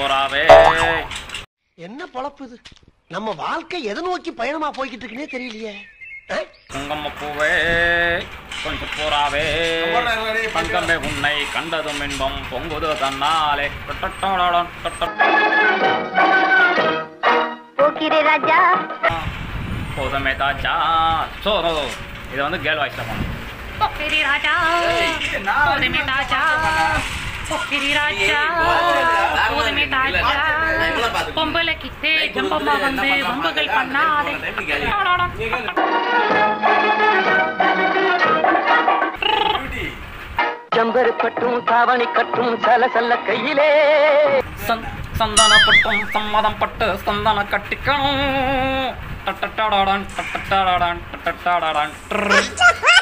போறாவே என்ன பொழப்பு இது நம்ம வாழ்க்கை எதை நோக்கி பயணமா போய்கிட்டு இருக்குன்னே தெரியலையே ஆ? குங்கம்ம பூவே கொஞ்சம் போறாவே தங்கமே உன்னை கண்டதும் இன்பம் பொங்குது தன்னாலே டட்டட்டாடாடான் டட்டட்டா. போக்கிரி ராஜா போதுமே தாச்சா சோரோ இதை வந்து கேர்ள் வாய்ஸ்ல பண்ணணும் பொக்கிரி ராஜா போதுமே தாஜா பொக்கிரி ராஜா போதுமே தாஜா பொம்பளை கிட்டே ஜம்பம்மா வந்து வம்புகள் பண்ணாதே ஜம்பரு கட்டும் தாவணி கட்டும் சல சல கையிலே சந் சந்தனப்பட்டும் சம்மதம் பட்டு சந்தன கட்டிக்கணும் டட்டட்டாடாடான் டட்டட்டாடாடான் டட்டட்டாடாடான் ட்ரு.